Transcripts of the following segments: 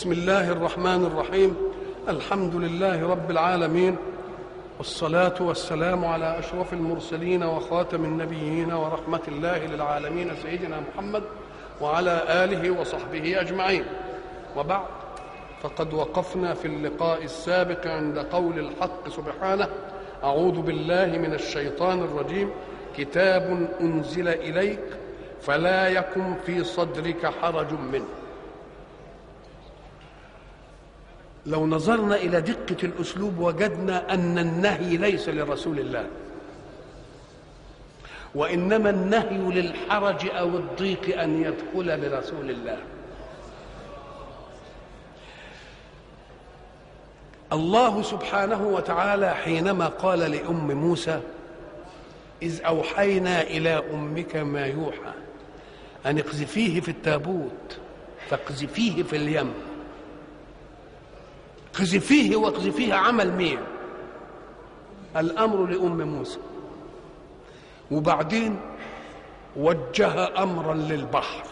بسم الله الرحمن الرحيم الحمد لله رب العالمين والصلاة والسلام على أشرف المرسلين وخاتم النبيين ورحمة الله للعالمين سيدنا محمد وعلى آله وصحبه أجمعين وبعد فقد وقفنا في اللقاء السابق عند قول الحق سبحانه أعوذ بالله من الشيطان الرجيم كتاب أنزل إليك فلا يكن في صدرك حرج منه لو نظرنا الى دقه الاسلوب وجدنا ان النهي ليس لرسول الله وانما النهي للحرج او الضيق ان يدخل لرسول الله الله سبحانه وتعالى حينما قال لام موسى اذ اوحينا الى امك ما يوحى ان اقذفيه في التابوت فاقذفيه في اليم قذفيه واقذفيه عمل مين الامر لام موسى وبعدين وجه امرا للبحر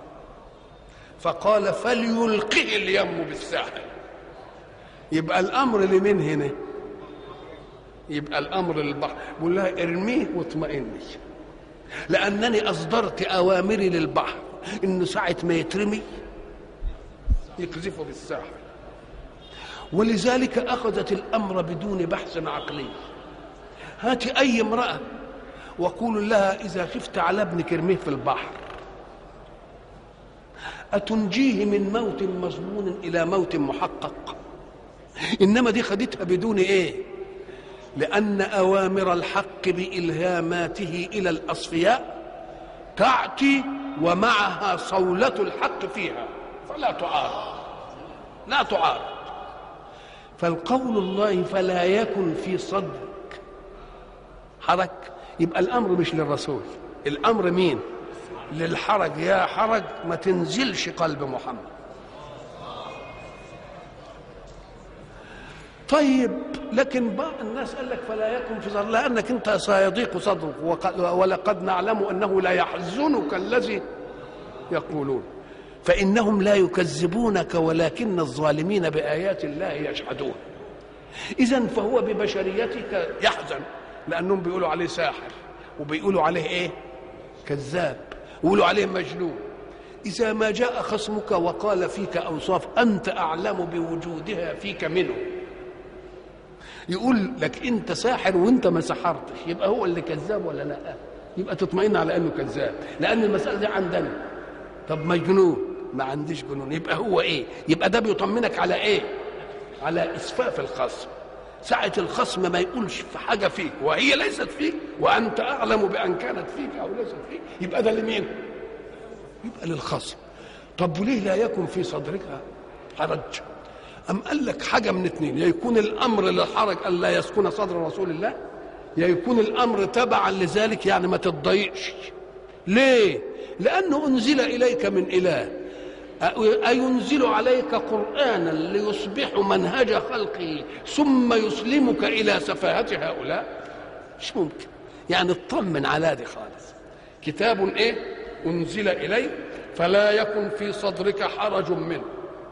فقال فليلقه اليم بالساحل يبقى الامر لمين هنا يبقى الامر للبحر بقول لها ارميه واطمئني لانني اصدرت اوامري للبحر انه ساعه ما يترمي يقذفه بالساحل ولذلك أخذت الأمر بدون بحث عقلي هات أي امرأة وقول لها إذا خفت على ابنك ارميه في البحر أتنجيه من موت مظنون إلى موت محقق إنما دي خدتها بدون إيه لأن أوامر الحق بإلهاماته إلى الأصفياء تأتي ومعها صولة الحق فيها فلا تعارض لا تعارض فالقول الله فلا يكن في صدرك حرج يبقى الامر مش للرسول الامر مين للحرج يا حرج ما تنزلش قلب محمد طيب لكن بعض الناس قال لك فلا يكن في صدرك لانك انت سيضيق صدرك ولقد نعلم انه لا يحزنك الذي يقولون فإنهم لا يكذبونك ولكن الظالمين بآيات الله يجحدون إذا فهو ببشريتك يحزن لأنهم بيقولوا عليه ساحر وبيقولوا عليه إيه كذاب ويقولوا عليه مجنون إذا ما جاء خصمك وقال فيك أوصاف أنت أعلم بوجودها فيك منه يقول لك أنت ساحر وأنت ما سحرتش يبقى هو اللي كذاب ولا لا يبقى تطمئن على أنه كذاب لأن المسألة دي عندنا طب مجنون ما عنديش جنون يبقى هو ايه يبقى ده بيطمنك على ايه على اسفاف الخصم ساعة الخصم ما يقولش في حاجة فيك وهي ليست فيك وأنت أعلم بأن كانت فيك أو ليست فيك يبقى ده لمين؟ يبقى للخصم طب وليه لا يكن في صدرك حرج؟ أم قال لك حاجة من اتنين يا يكون الأمر للحرج ألا يسكن صدر رسول الله يا يكون الأمر تبعا لذلك يعني ما تتضايقش ليه؟ لأنه أنزل إليك من إله أينزل عليك قرآنا ليصبح منهج خلقه ثم يسلمك إلى سفاهة هؤلاء مش ممكن يعني اطمن على دي خالص كتاب إيه أنزل إليك فلا يكن في صدرك حرج منه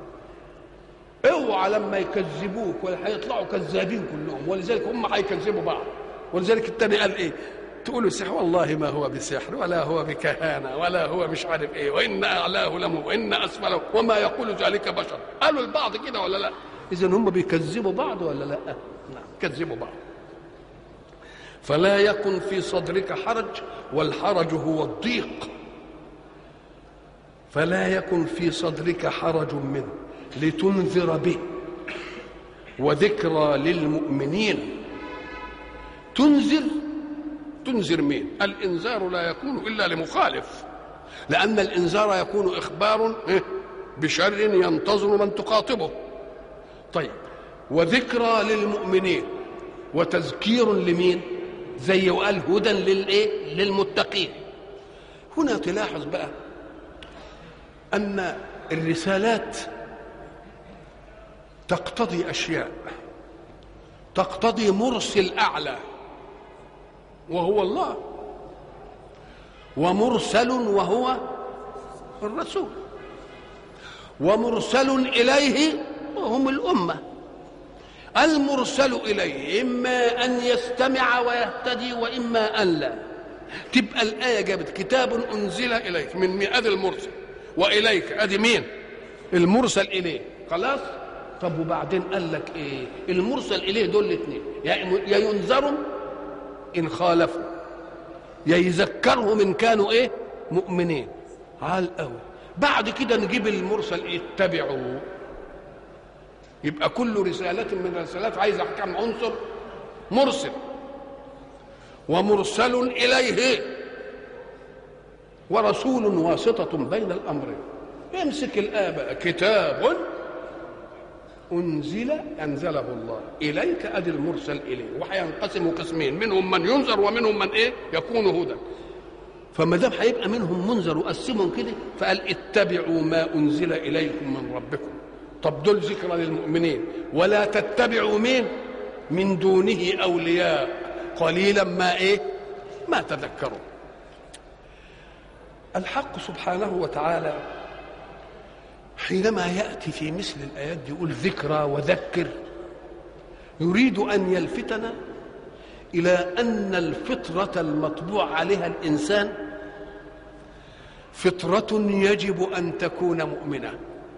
اوعى لما يكذبوك ولا هيطلعوا كذابين كلهم ولذلك هم هيكذبوا بعض ولذلك الثاني قال ايه تقولوا سحر والله ما هو بسحر ولا هو بكهانة ولا هو مش عارف ايه وإن أعلاه لم وإن أسفله وما يقول ذلك بشر قالوا البعض كده ولا لا إذا هم بيكذبوا بعض ولا لا نعم كذبوا بعض فلا يكن في صدرك حرج والحرج هو الضيق فلا يكن في صدرك حرج منه لتنذر به وذكرى للمؤمنين تنذر تنذر مين الانذار لا يكون الا لمخالف لان الانذار يكون اخبار بشر ينتظر من تخاطبه طيب وذكرى للمؤمنين وتذكير لمين زي وقال هدى للايه للمتقين هنا تلاحظ بقى ان الرسالات تقتضي اشياء تقتضي مرسل اعلى وهو الله ومرسل وهو الرسول ومرسل إليه وهم الأمة المرسل إليه إما أن يستمع ويهتدي وإما أن لا تبقى الآية جابت كتاب أنزل إليك من مئات المرسل وإليك أدي مين المرسل إليه خلاص طب وبعدين قال لك إيه المرسل إليه دول الاثنين يا ينذروا إن خالفوا يا يذكرهم إن كانوا إيه مؤمنين على الأول بعد كده نجيب المرسل اتبعوا يبقى كل رسالة من الرسالات عايزة كم عنصر مرسل ومرسل إليه ورسول واسطة بين الأمرين يمسك الآية بقى كتاب أنزل أنزله الله إليك أدي المرسل إليه وهينقسم قسمين منهم من ينذر ومنهم من إيه يكون هدى فما دام هيبقى منهم منذر وقسمهم كده فقال اتبعوا ما أنزل إليكم من ربكم طب دول ذكرى للمؤمنين ولا تتبعوا مين من دونه أولياء قليلا ما إيه ما تذكروا الحق سبحانه وتعالى حينما ياتي في مثل الايات دي يقول ذكرى وذكر يريد ان يلفتنا الى ان الفطره المطبوع عليها الانسان فطره يجب ان تكون مؤمنه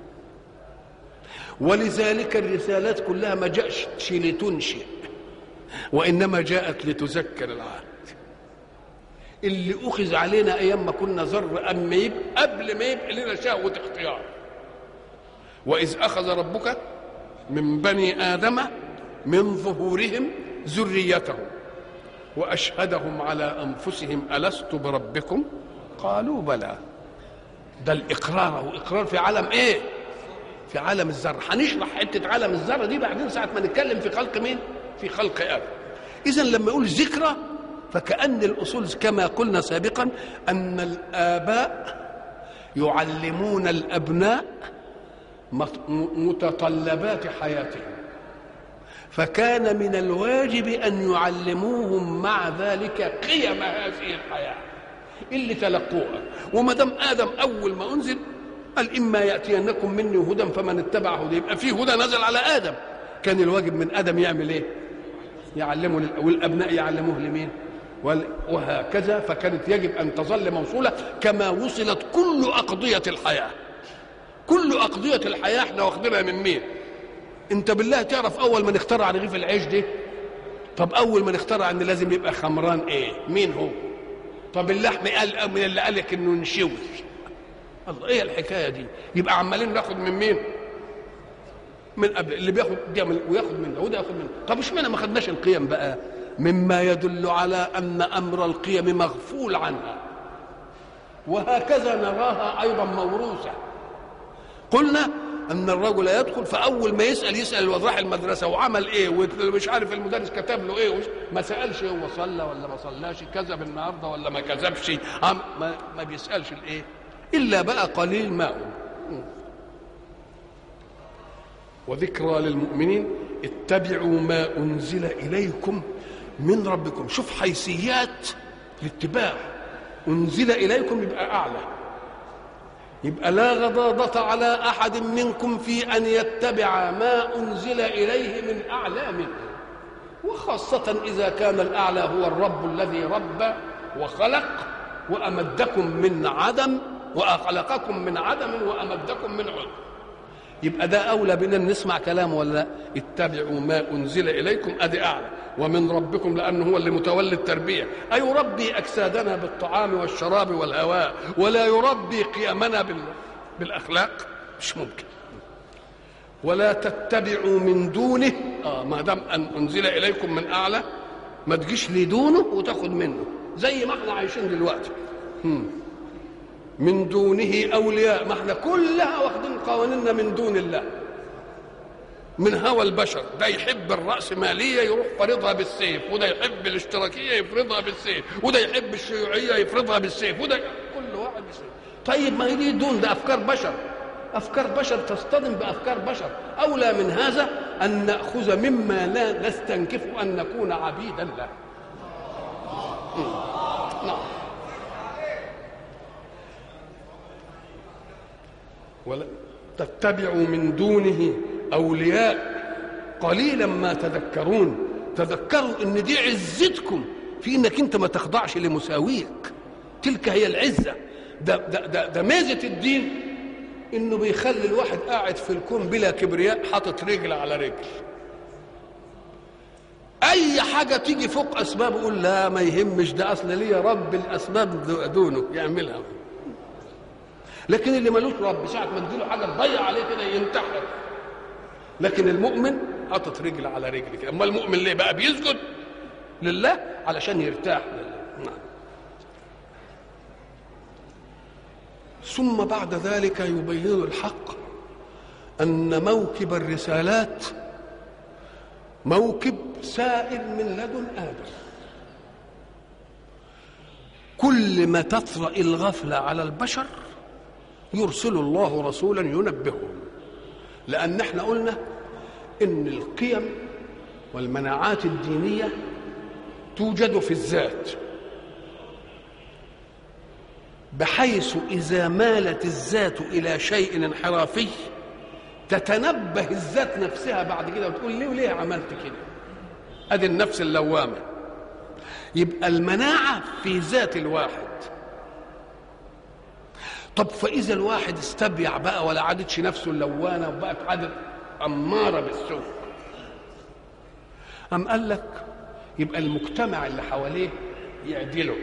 ولذلك الرسالات كلها ما جاءتش لتنشئ وانما جاءت لتذكر العهد اللي اخذ علينا ايام ما كنا ذر اما يبقى قبل ما يبقى لنا شهوه اختيار واذ اخذ ربك من بني ادم من ظهورهم ذريتهم واشهدهم على انفسهم الست بربكم قالوا بلى ده الاقرار هو اقرار في عالم ايه في عالم الذره هنشرح حته عالم الذره دي بعدين ساعه ما نتكلم في خلق مين في خلق ادم اذا لما يقول ذكرى فكأن الأصول كما قلنا سابقا أن الآباء يعلمون الأبناء متطلبات حياتهم فكان من الواجب أن يعلموهم مع ذلك قيم هذه الحياة اللي تلقوها وما دام آدم أول ما أنزل قال إما يأتينكم مني هدى فمن اتبع هدى يبقى في هدى نزل على آدم كان الواجب من آدم يعمل إيه؟ يعلمه والأبناء يعلموه لمين؟ وهكذا فكانت يجب ان تظل موصوله كما وصلت كل اقضيه الحياه كل اقضيه الحياه احنا واخدينها من مين انت بالله تعرف اول من اخترع رغيف العيش ده طب اول من اخترع ان لازم يبقى خمران ايه مين هو طب اللحم قال من اللي قال لك انه نشوي الله ايه الحكايه دي يبقى عمالين ناخد من مين من قبل اللي بياخد دي وياخد منه وده ياخد منه طب اشمعنى ما خدناش القيم بقى مما يدل على ان امر القيم مغفول عنها وهكذا نراها ايضا موروثه قلنا ان الرجل يدخل فاول ما يسال يسال الواد راح المدرسه وعمل ايه ومش عارف المدرس كتب له ايه ما سالش هو صلى ولا ما صلاش كذب النهارده ولا ما كذبش ما, ما بيسالش الايه الا بقى قليل ما وذكرى للمؤمنين اتبعوا ما انزل اليكم من ربكم شوف حيثيات الاتباع انزل اليكم يبقى اعلى يبقى لا غضاضة على أحد منكم في أن يتبع ما أنزل إليه من أعلى منه وخاصة إذا كان الأعلى هو الرب الذي رب وخلق وأمدكم من عدم وخلقكم من عدم وأمدكم من عدم يبقى ده أولى بنا نسمع كلامه ولا لا اتبعوا ما أنزل إليكم أدي أعلى ومن ربكم لأنه هو اللي متولي التربية أيربي أجسادنا بالطعام والشراب والهواء ولا يربي قيمنا بالأخلاق مش ممكن ولا تتبعوا من دونه آه ما دام أن أنزل إليكم من أعلى ما تجيش لدونه وتاخد منه زي ما احنا عايشين دلوقتي هم. من دونه أولياء ما احنا كلها واخدين قوانيننا من دون الله من هوى البشر ده يحب الرأسمالية يروح فرضها بالسيف وده يحب الاشتراكية يفرضها بالسيف وده يحب الشيوعية يفرضها بالسيف وده كل واحد بالسيف طيب ما هي دي دون ده أفكار بشر أفكار بشر تصطدم بأفكار بشر أولى من هذا أن نأخذ مما لا نستنكف أن نكون عبيدا له نعم ولا تتبعوا من دونه اولياء قليلا ما تذكرون تذكروا ان دي عزتكم في انك انت ما تخضعش لمساويك تلك هي العزه ده ده ده, ده ميزه الدين انه بيخلي الواحد قاعد في الكون بلا كبرياء حاطط رجل على رجل اي حاجه تيجي فوق اسباب يقول لا ما يهمش ده اصل ليه رب الاسباب دونه يعملها لكن اللي ملوش رب ساعه ما تجيله حاجه تضيع عليه كده ينتحر لكن المؤمن حاطط رجل على رجل كده اما المؤمن ليه بقى بيسجد لله علشان يرتاح لله نعم. ثم بعد ذلك يبين الحق ان موكب الرسالات موكب سائر من لدن ادم كل ما تطرا الغفله على البشر يرسل الله رسولا ينبههم لان احنا قلنا ان القيم والمناعات الدينيه توجد في الذات بحيث اذا مالت الذات الى شيء انحرافي تتنبه الذات نفسها بعد كده وتقول ليه وليه عملت كده ادي النفس اللوامه يبقى المناعه في ذات الواحد طب فاذا الواحد استبيع بقى ولا عادتش نفسه اللوانه وبقت عادت اماره بالسوء أم قال لك يبقى المجتمع اللي حواليه يعدله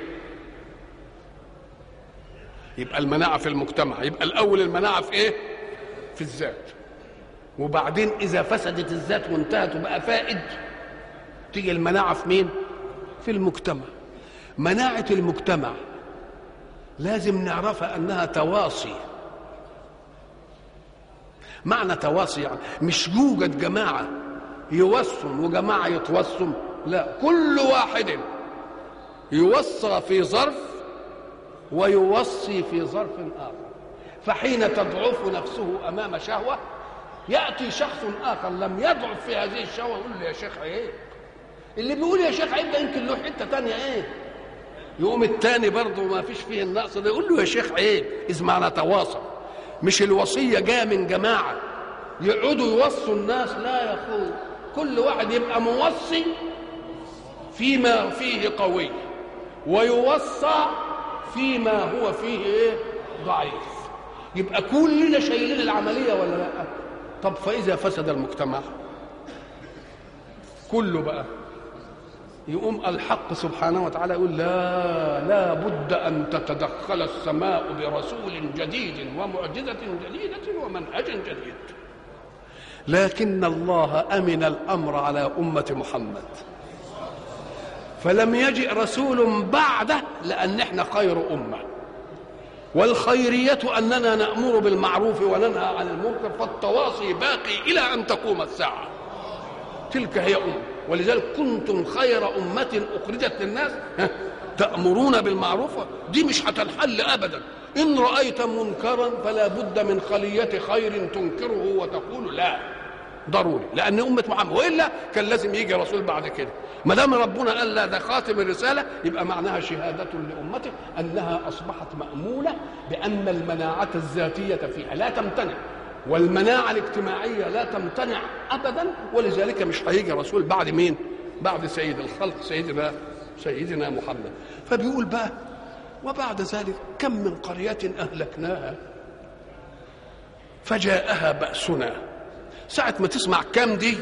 يبقى المناعة في المجتمع يبقى الأول المناعة في إيه؟ في الذات وبعدين إذا فسدت الذات وانتهت وبقى فائد تيجي المناعة في مين؟ في المجتمع مناعة المجتمع لازم نعرفها أنها تواصي معنى تواصي يعني مش يوجد جماعة يوصم وجماعة يتوصم لا كل واحد يوصى في ظرف ويوصي في ظرف آخر فحين تضعف نفسه أمام شهوة يأتي شخص آخر لم يضعف في هذه الشهوة يقول له يا شيخ عيب اللي بيقول يا شيخ عيب ده يمكن له حتة تانية ايه يقوم التاني برضه ما فيش فيه النقص ده يقول له يا شيخ عيب إذ معنى تواصل مش الوصية جاية من جماعة يقعدوا يوصوا الناس لا يا أخوي كل واحد يبقى موصي فيما فيه قوي ويوصى فيما هو فيه ايه ضعيف يبقى كلنا شايلين العمليه ولا لا طب فاذا فسد المجتمع كله بقى يقوم الحق سبحانه وتعالى يقول لا لا بد ان تتدخل السماء برسول جديد ومعجزه جديده ومنهج جديد لكن الله امن الامر على امه محمد فلم يجئ رسول بعده لان احنا خير امه والخيريه اننا نامر بالمعروف وننهى عن المنكر فالتواصي باقي الى ان تقوم الساعه تلك هي امه ولذلك كنتم خير امه اخرجت للناس تامرون بالمعروف دي مش هتنحل ابدا ان رايت منكرا فلا بد من خليه خير تنكره وتقول لا ضروري لان امه محمد والا كان لازم يجي رسول بعد كده ما دام ربنا قال لا ده خاتم الرساله يبقى معناها شهاده لامته انها اصبحت مامونه بان المناعه الذاتيه فيها لا تمتنع والمناعه الاجتماعيه لا تمتنع ابدا ولذلك مش هيجي رسول بعد مين؟ بعد سيد الخلق سيدنا سيدنا محمد فبيقول بقى وبعد ذلك كم من قريه اهلكناها فجاءها باسنا ساعة ما تسمع كم دي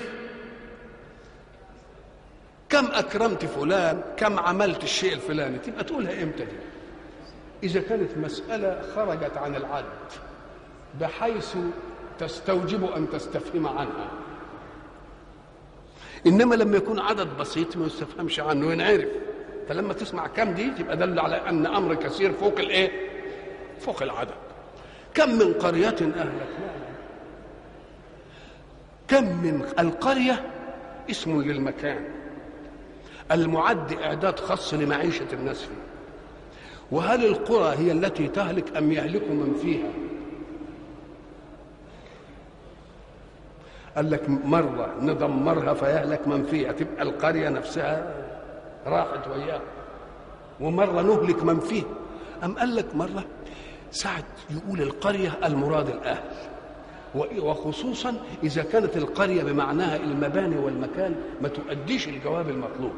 كم أكرمت فلان كم عملت الشيء الفلاني تبقى تقولها إمتى دي إذا كانت مسألة خرجت عن العد بحيث تستوجب أن تستفهم عنها إنما لما يكون عدد بسيط ما يستفهمش عنه ينعرف فلما تسمع كم دي تبقى دل على أن أمر كثير فوق الإيه؟ فوق العدد كم من قرية أهلكناها كم من القرية اسم للمكان المعد إعداد خاص لمعيشة الناس فيه وهل القرى هي التي تهلك أم يهلك من فيها قال لك مرة ندمرها فيهلك من فيها تبقى القرية نفسها راحت وياها ومرة نهلك من فيها أم قال لك مرة ساعة يقول القرية المراد الأهل وخصوصا اذا كانت القريه بمعناها المباني والمكان ما تؤديش الجواب المطلوب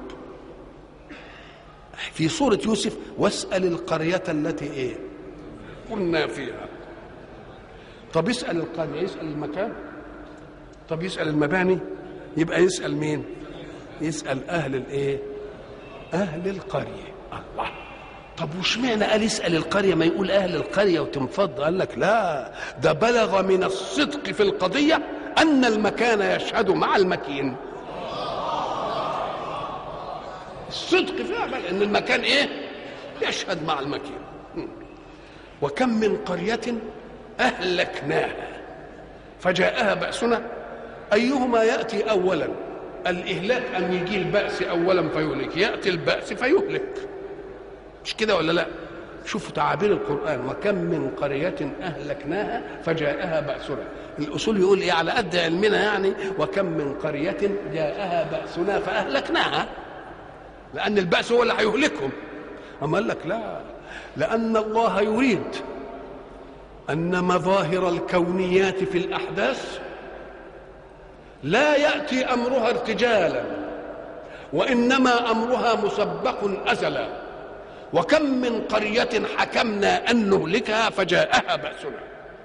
في سورة يوسف واسأل القرية التي ايه كنا فيها طب يسأل القرية يسأل المكان طب يسأل المباني يبقى يسأل مين يسأل أهل الايه أهل القرية الله طب وش معنى قال يسأل القرية ما يقول أهل القرية وتنفض قال لك لا ده بلغ من الصدق في القضية أن المكان يشهد مع المكين الصدق فيها بل ان المكان ايه يشهد مع المكين وكم من قرية أهلكناها فجاءها بأسنا أيهما يأتي أولا الإهلاك أن يجي البأس أولا فيهلك يأتي البأس فيهلك مش كده ولا لا شوفوا تعابير القرآن وكم من قرية أهلكناها فجاءها بأسنا الأصول يقول إيه على قد علمنا يعني وكم من قرية جاءها بأسنا فأهلكناها لأن البأس هو اللي هيهلكهم أما قال لك لا لأن الله يريد أن مظاهر الكونيات في الأحداث لا يأتي أمرها ارتجالا وإنما أمرها مسبق أزلا وكم من قرية حكمنا أن نهلكها فجاءها بأسنا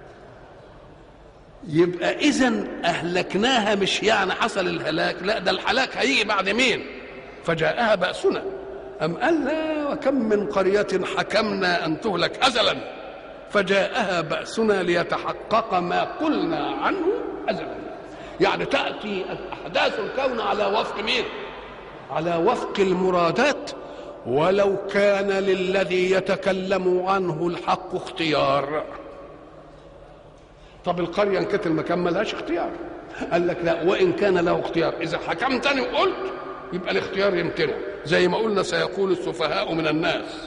يبقى إذا أهلكناها مش يعني حصل الهلاك لا ده الهلاك هيجي بعد مين فجاءها بأسنا أم قال لا وكم من قرية حكمنا أن تهلك أزلا فجاءها بأسنا ليتحقق ما قلنا عنه أزلا يعني تأتي أحداث الكون على وفق مين على وفق المرادات ولو كان للذي يتكلم عنه الحق اختيار طب القرية إن كانت المكان ملهاش اختيار قال لك لا وإن كان له اختيار إذا حكمتني وقلت يبقى الاختيار يمتنع زي ما قلنا سيقول السفهاء من الناس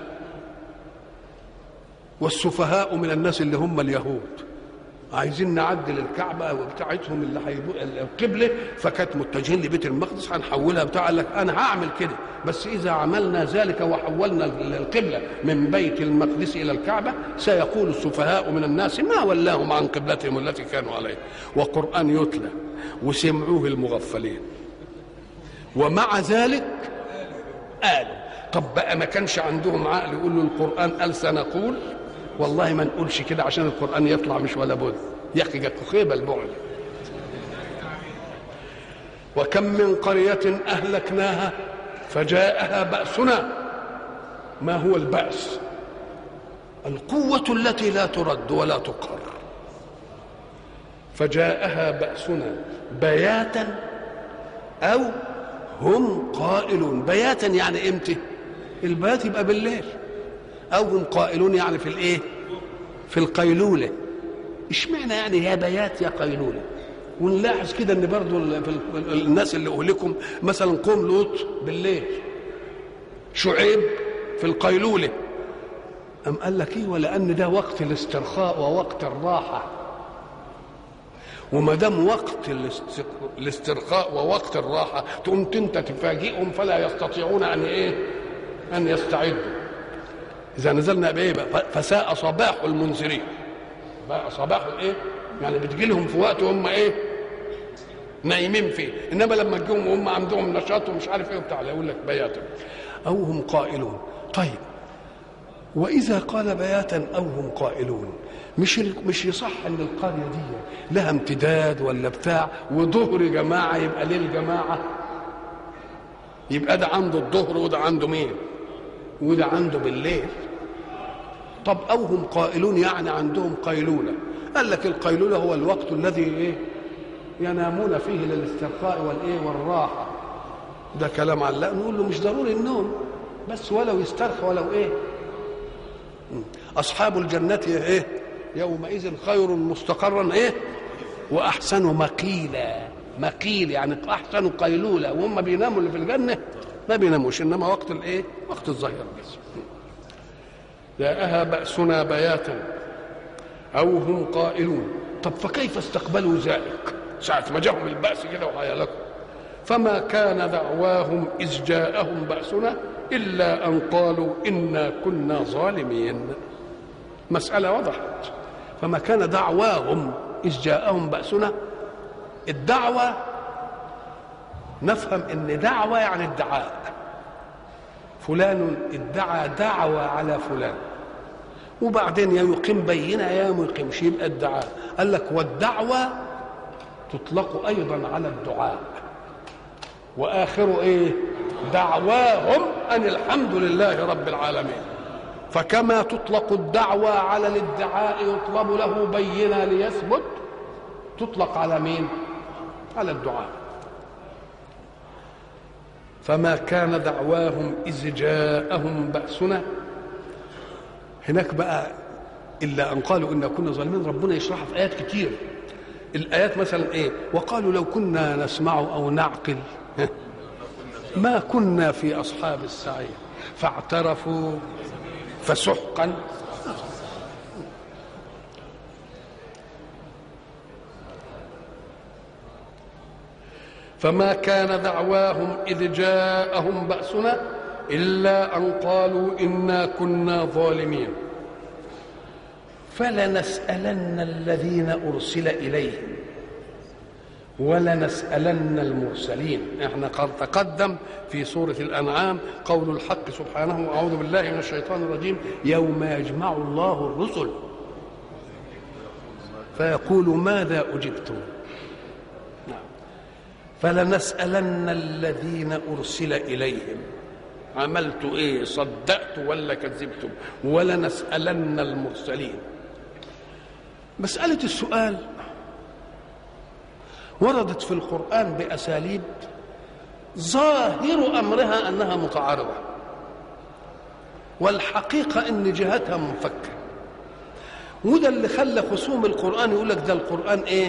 والسفهاء من الناس اللي هم اليهود عايزين نعدل الكعبة بتاعتهم اللي هيبقى القبلة فكانت متجهين لبيت المقدس هنحولها بتاع قال لك أنا هعمل كده بس إذا عملنا ذلك وحولنا القبلة من بيت المقدس إلى الكعبة سيقول السفهاء من الناس ما ولاهم عن قبلتهم التي كانوا عليها وقرآن يتلى وسمعوه المغفلين ومع ذلك قالوا طب بقى ما كانش عندهم عقل يقولوا القرآن قال سنقول والله ما نقولش كده عشان القرآن يطلع مش ولا بد يا أخي جاك خيبة البعد وكم من قرية أهلكناها فجاءها بأسنا ما هو البأس القوة التي لا ترد ولا تقهر فجاءها بأسنا بياتا أو هم قائلون بياتا يعني امتى البيات يبقى بالليل او هم قائلون يعني في الايه في القيلوله اشمعنى يعني يا بيات يا قيلوله ونلاحظ كده ان برضو الناس اللي اهلكم مثلا قوم لوط بالليل شعيب في القيلوله أم قال لك ايه ولان ده وقت الاسترخاء ووقت الراحه وما دام وقت الاسترخاء ووقت الراحه تقوم انت تفاجئهم فلا يستطيعون ان ايه؟ ان يستعدوا. اذا نزلنا بايه بقى؟ فساء صباح المنذرين. بقى صباح الايه؟ يعني بتجي لهم في وقت هم ايه؟ نايمين فيه، انما لما تجيهم وهم عندهم نشاط ومش عارف ايه وبتاع يقول لك بياتا او هم قائلون. طيب واذا قال بياتا او هم قائلون مش مش يصح ان القريه دي لها امتداد ولا بتاع وظهر جماعه يبقى ليل جماعه يبقى ده عنده الظهر وده عنده مين وده عنده بالليل طب او هم قائلون يعني عندهم قيلوله قال لك القيلوله هو الوقت الذي ايه ينامون فيه للاسترخاء والايه والراحه ده كلام علق نقول له مش ضروري النوم بس ولو يسترخى ولو ايه اصحاب الجنه ايه يومئذ خير مستقرا ايه واحسن مقيلا مقيل يعني احسن قيلوله وهم بيناموا اللي في الجنه ما بيناموش انما وقت الايه وقت الظهيره بس جاءها بأسنا بياتا أو هم قائلون طب فكيف استقبلوا ذلك ساعة ما جاءهم البأس كده وهيلكوا فما كان دعواهم إذ جاءهم بأسنا إلا أن قالوا إنا كنا ظالمين مسألة وضحت فما كان دعواهم إذ جاءهم بأسنا الدعوة نفهم ان دعوة يعني ادعاء فلان ادعى دعوة على فلان وبعدين يا يقيم بينة يا ما يقيمش يبقى ادعاء قال لك والدعوة تطلق أيضا على الدعاء وآخر إيه دعواهم أن الحمد لله رب العالمين فكما تطلق الدعوة على الادعاء يطلب له بينة ليثبت تطلق على مين على الدعاء فما كان دعواهم إذ جاءهم بأسنا هناك بقى إلا أن قالوا إن كنا ظالمين ربنا يشرحها في آيات كتير الآيات مثلا إيه وقالوا لو كنا نسمع أو نعقل ما كنا في أصحاب السعير فاعترفوا فسحقا فما كان دعواهم إذ جاءهم بأسنا إلا أن قالوا إنا كنا ظالمين فلنسألن الذين أرسل إليهم ولنسألن المرسلين احنا قد تقدم في سورة الأنعام قول الحق سبحانه أعوذ بالله من الشيطان الرجيم يوم يجمع الله الرسل فيقول ماذا أجبتم فلنسألن الذين أرسل إليهم عملت إيه صدقت ولا كذبتم ولنسألن المرسلين مسألة السؤال وردت في القرآن بأساليب ظاهر أمرها أنها متعارضة والحقيقة أن جهتها منفكة وده اللي خلى خصوم القرآن يقول لك ده القرآن إيه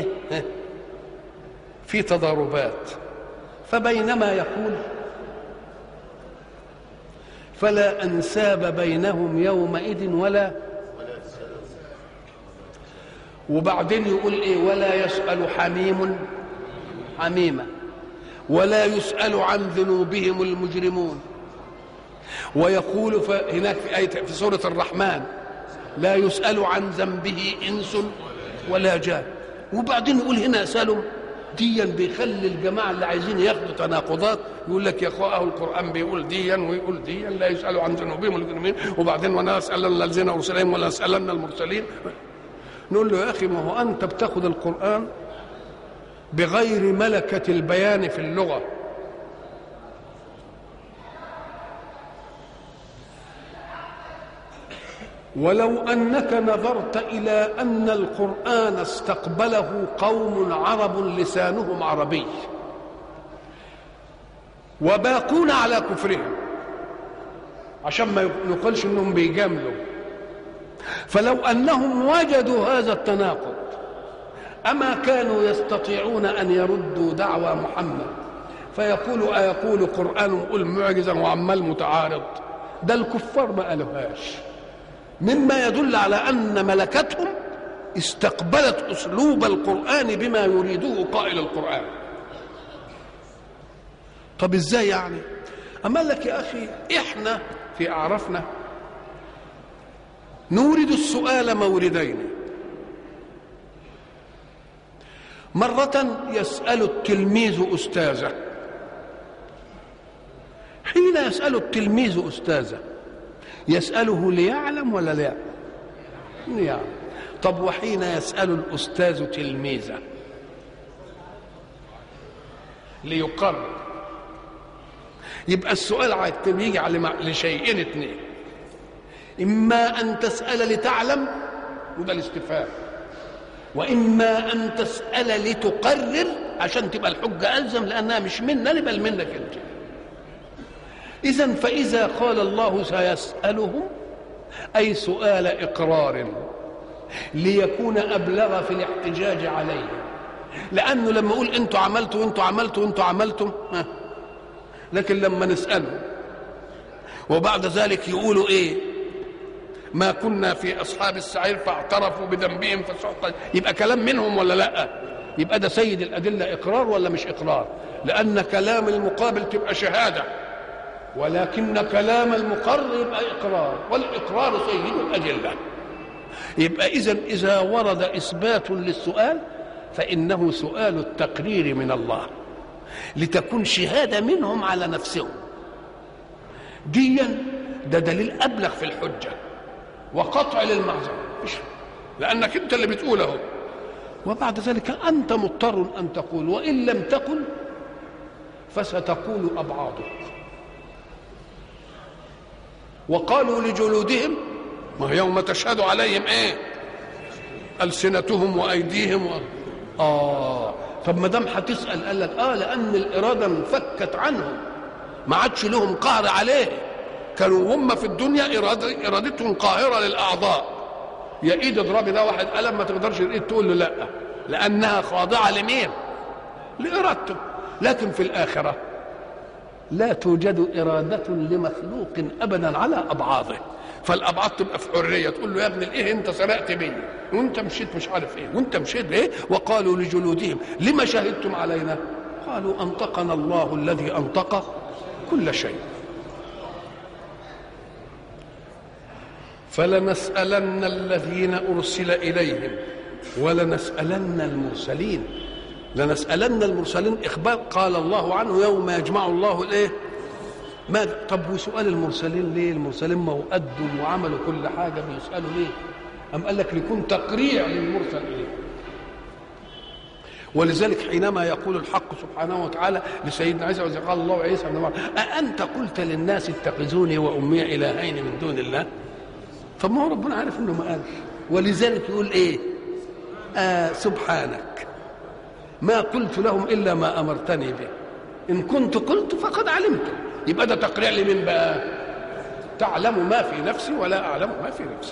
في تضاربات فبينما يقول فلا أنساب بينهم يومئذ ولا وبعدين يقول ايه ولا يسأل حميم حميمة ولا يسأل عن ذنوبهم المجرمون ويقول هناك في آية في سورة الرحمن لا يسأل عن ذنبه إنس ولا جان وبعدين يقول هنا سألوا ديا بيخلي الجماعة اللي عايزين ياخدوا تناقضات يقول لك يا اخوة القرآن بيقول ديا ويقول ديا لا يسألوا عن ذنوبهم المجرمين وبعدين ولا يسألن الذين أرسلهم ولا يسألن المرسلين نقول له يا اخي ما هو انت بتاخد القران بغير ملكه البيان في اللغه ولو انك نظرت الى ان القران استقبله قوم عرب لسانهم عربي وباقون على كفرهم عشان ما يقولش انهم بيجاملوا فلو انهم وجدوا هذا التناقض اما كانوا يستطيعون ان يردوا دعوى محمد فيقول ايقول قران قل معجزا وعمال متعارض ده الكفار ما قالوهاش مما يدل على ان ملكتهم استقبلت اسلوب القران بما يريده قائل القران طب ازاي يعني اما لك يا اخي احنا في اعرافنا نورد السؤال موردين مرة يسأل التلميذ أستاذه حين يسأل التلميذ أستاذه يسأله ليعلم ولا لا ليعلم طب وحين يسأل الأستاذ تلميذه ليقرر يبقى السؤال يجي على لشيئين اثنين إما أن تسأل لتعلم وده الاستفهام وإما أن تسأل لتقرر عشان تبقى الحجة ألزم لأنها مش منا بل منك أنت إذا فإذا قال الله سيسألهم أي سؤال إقرار ليكون أبلغ في الاحتجاج عليه لأنه لما يقول أنتوا عملتوا وأنتوا عملتوا وأنتوا عملتم لكن لما نسأله وبعد ذلك يقولوا إيه ما كنا في اصحاب السعير فاعترفوا بذنبهم فسحقا يبقى كلام منهم ولا لا يبقى ده سيد الادله اقرار ولا مش اقرار لان كلام المقابل تبقى شهاده ولكن كلام المقر يبقى اقرار والاقرار سيد الادله يبقى اذا اذا ورد اثبات للسؤال فانه سؤال التقرير من الله لتكون شهاده منهم على نفسهم ديا ده دليل ابلغ في الحجه وقطع للمعذره لانك انت اللي بتقوله وبعد ذلك انت مضطر ان تقول وان لم تقل فستقول ابعاضك وقالوا لجلودهم ما هي يوم تشهد عليهم ايه السنتهم وايديهم و... اه طب ما دام هتسال قال لك اه لان الاراده انفكت عنهم ما عادش لهم قهر عليه كانوا هم في الدنيا إرادة ارادتهم قاهره للاعضاء يا ايد اضربي ده واحد قلم ما تقدرش الايد تقول له لا لانها خاضعه لمين لارادته لكن في الاخره لا توجد اراده لمخلوق ابدا على ابعاضه فالابعاد تبقى في حريه تقول له يا ابن الايه انت سرقت بيا وانت مشيت مش عارف ايه وانت مشيت ايه وقالوا لجلودهم لما شهدتم علينا قالوا انطقنا الله الذي انطق كل شيء فلنسالن الذين ارسل اليهم ولنسالن المرسلين لنسالن المرسلين اخبار قال الله عنه يوم يجمع الله الايه ماذا طب وسؤال المرسلين ليه المرسلين ما هو قدوا وعملوا كل حاجه بيسالوا ليه أم قال لك ليكون تقريع للمرسل إليه ولذلك حينما يقول الحق سبحانه وتعالى لسيدنا عيسى وإذا قال الله عيسى ابن مريم أأنت قلت للناس اتخذوني وأمي إلهين من دون الله فما هو ربنا عارف انه ما قالش ولذلك يقول ايه آه سبحانك ما قلت لهم الا ما امرتني به ان كنت قلت فقد علمت يبقى ده تقريع لمين بقى تعلم ما في نفسي ولا اعلم ما في نفسك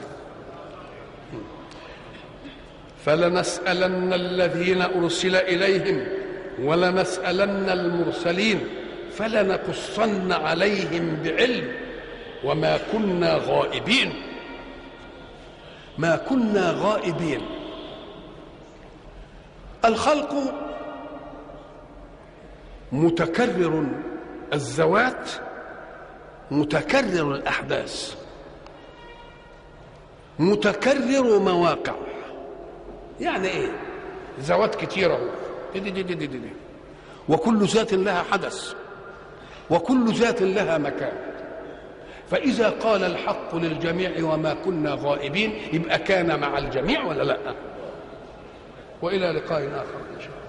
فلنسالن الذين ارسل اليهم ولنسالن المرسلين فلنقصن عليهم بعلم وما كنا غائبين ما كنا غائبين الخلق متكرر الذوات متكرر الاحداث متكرر مواقع يعني ايه ذوات كتيره دي دي دي دي دي دي. وكل ذات لها حدث وكل ذات لها مكان فإذا قال الحق للجميع وما كنا غائبين يبقى كان مع الجميع ولا لا وإلى لقاء آخر إن شاء الله